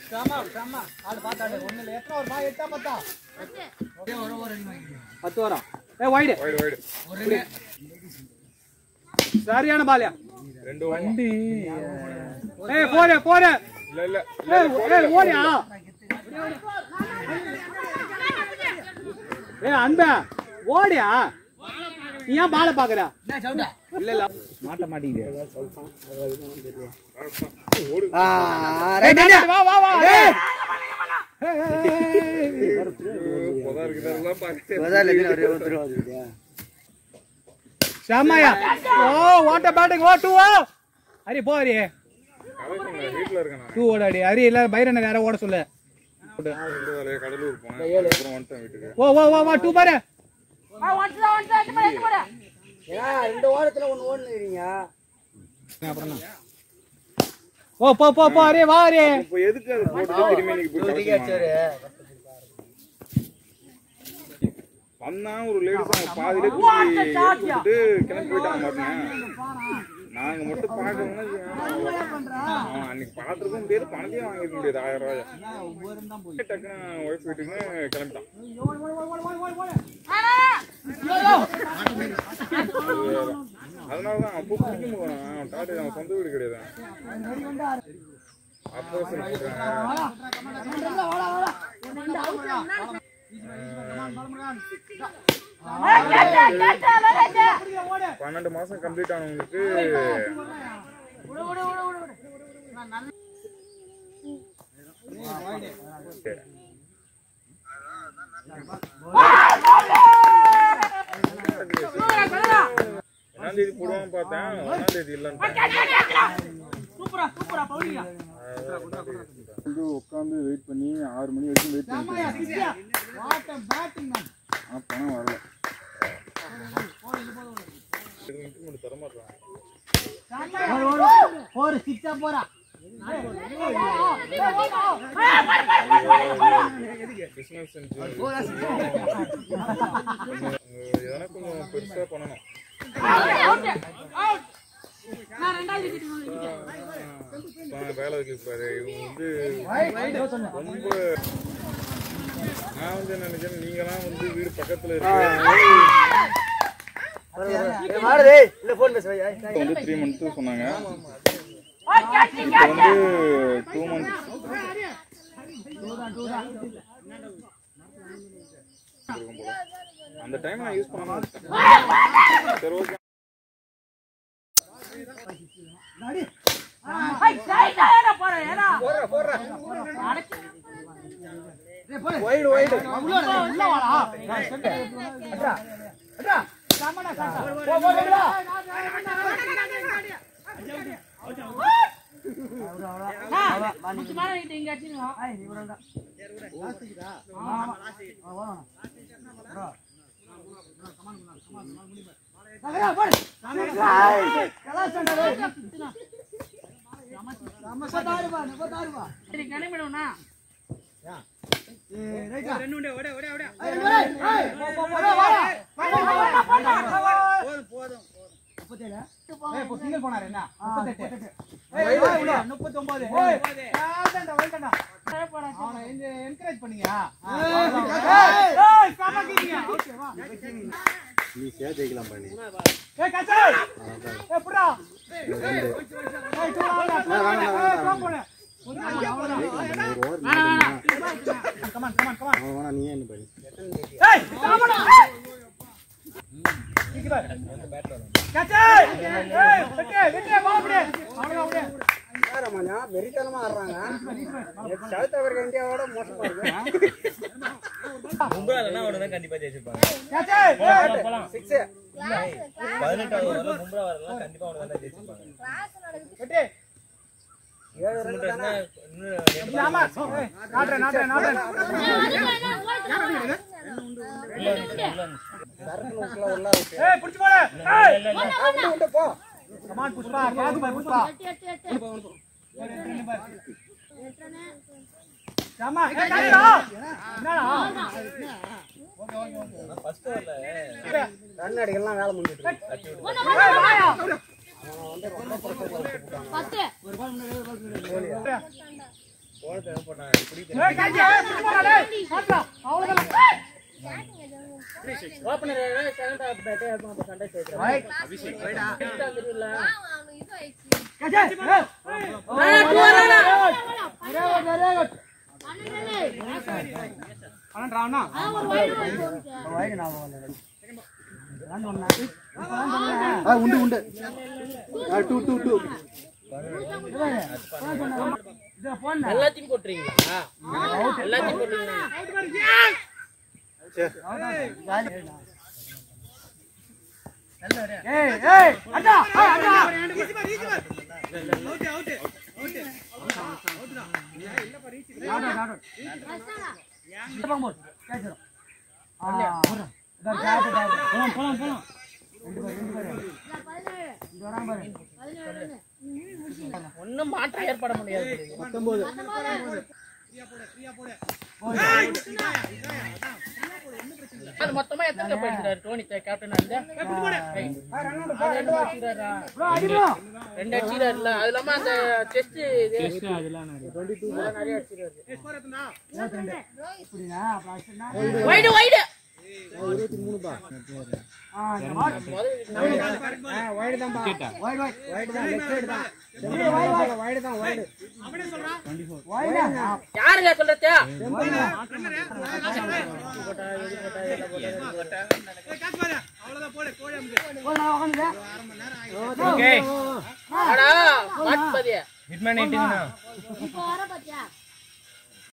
பத்து வரும் ஏ wide wide wide சரியான பாலியா ரெண்டு வண்டி ஏய் போறே போறே இல்ல இல்ல ஏய் ஏய் ஓடியா ஏய் அன்பே ஓடியா நீ ஏன் பால பாக்குற இல்ல இல்ல மாட்ட மாட்டீங்க வா வா வா ஏய் புதா இருக்குதெல்லாம் பாருங்க ஷாமாயா ஓ வாட்ட பேட்டிங் ஓ டூ ஓ ஹரி போ ஹரி கலெக்ஷன் வீட்டுல இருக்கேன் நான் டூ ஓட ஹரி ஹரி இல்ல பைரனுக்கு யாரோ ஓட சொல்லு ரெண்டு வேலையை கடலூர் போனேன் அப்புறம் வந்துட்டேன் வீட்டுக்கு ஓ ஓ ஓ வா டூ பாரு ஓ போ போ போ ஹரி வா ஹரி இப்போ எதுக்கு அது போட்டு திரும்பி இன்னைக்கு போய் collection வந்தா ஒரு லேடிஸ் அவங்க பாதியிலே தூக்கி எடுத்து விட்டுட்டு கிளம்பி போயிட்டாங்க மாட்டேன் நாங்க மட்டும் பார்க்கணும்னா அவன் அன்னைக்கு பார்த்துருக்க முடியாது பணத்தையும் வாங்கிருக்க முடியாது ஆயிரம் ரூபாய் டக்குன்னு ஒய்ஃப் வீட்டுக்கு கிளம்பிட்டான் அதனால தான் அப்போ பிடிக்க முடியும் அவன் டாட்டு அவன் சொந்த வீடு கிடையாது அப்போ சரி பன்னெண்டு மாசம் கம்ப்ளீட் ஆனவங்களுக்கு ஒன்னாம் தேதி போடுவான்னு பார்த்தேன் ஒன்னாம் தேதி இல்லைன்னு வந்து உட்காந்து வெயிட் பண்ணி ஆறு மணி வரைக்கும் வெயிட் பண்ணி ஆனா பணம் வரல இம்ப்ளிமெண்ட் தர மாட்டாங்க ஒரு சிக்ஸா போறா பிசினஸ் எதனா கொஞ்சம் பெருசா பண்ணணும் இப்ப வேலை வைக்கிறாரு இவங்க வந்து ரொம்ப நான் வந்து என்ன நினைச்சேன் நீங்களாம் வந்து வீடு பக்கத்துல இருக்கு வந்து த்ரீ மந்த்ஸ் சொன்னாங்க இப்போ வந்து டூ மந்த்ஸ் அந்த டைம் நான் யூஸ் பண்ண சரி ஓகே வைடு வைடு உள்ள வாடா அட்ரா அட்ரா சாமனா காசா போ போ போ சிங்கிள் போனாரு என்ன முப்பத்தெட்டு ஏய், வா உள்ள, முப்பத்தொன்பது ஏய், வேண்டாம்டா, வேண்டாம்டா. அவனை எங்க- encourage பண்ணீங்க. ஆ, ஏய், ஏய், சமாளிக்கிறீங்க. ஓகே, வா. ஏய், கச்சா. ஏய், புறா. ஏய், டூ ஆடுடா, டூ ஆடுடா. ஏய், டூ போடு. Come on, come on, come on. ஏய், சாமடா. இங்க பாரு. கச்சா. ஏய், விட்டு, விட்டு, வா அப்படியே. அவ்வளவுதான், அப்படியே. வெறித்தனமா ஆடுறாங்க சவுத் ஆப்பிரிக்கா இந்தியாவோட மோசமா இருக்கு பும்ராலனா அவனை கண்டிப்பா ஜெயிச்சிருப்பாங்க கச்சா. ஏய், சிக்ஸ் பதினெட்டாவது ஓவர்ல பும்ரா வரலாம் கண்டிப்பா அவனை தான் ஜெயிச்சிருப்பாங்க விட்டு. ஏழு ரன் பும்ரானா இன்னும் ஆமா. ஏய், நாட்டுறேன், நாட்டுறேன், நாட்டுறேன். சரக்கு உள்ள இருக்கு ஏய், புடிச்சு போடு. ஏய். விட்டு விட்டு போ Come on, புஷ்பா. பாத்து பாரு, புஷ்பா. ஆமா. ஏய், காலிடா. என்னடா? ஃபர்ஸ்ட் ஓவர்ல ரன் அடிக்கலாம் வேலை முடிஞ்சிட்டு இருக்கு. ஏய், வாயா. ஏய், காய்ச்சி, ஏய், புடி போடா, டேய். மாட்றா, அவ்வளவுதான். காய்ச்சி, ஏய். பன்னெண்டு ராவணா? உண்டு உண்டு டூ டூ டூ இதுல போடணும். எல்லாத்தையும் போட்டுறீங்களா எல்லாத்தையும் போட்டுறீங்களா ஏய், ஏய், அண்ணா, ஏய், அண்ணா. Out, out, out. இந்த பக்கம் போடு. கேட்சிரும். ஆ, போடுறேன். இதோ கேப்பு, கேப்பு. போலாம், போலாம், போலாம். ரெண்டு பேர், ரெண்டு பேர். இங்க வராங்க பாரு. ஒண்ணும் மாற்றம் ஏற்பட முடியாது அது மொத்தமா எத்தனை போயிருக்காரு டோனி கேப்டன் வந்து bro, அடி bro. ரெண்டு அடிச்சிடாருல அது இல்லாம அந்த செஸ்ட் இப்படினா, அப்புறம் அடிச்சுனா. வைடு வைடு ஆ, இந்த வாட். வைடு தான்ப்பா Wide, wide. வைடு தான் லெஃப்ட் சைடு தான் வைடு தான் வைடு Wide ஆ? யாருங்க சொல்றது போடு, நான் உக்காந்துக்கிறேன். ஆடா வாட்பதிய ஹிட்மேன் எயிட்டீன் இப்போ வர பாத்தியா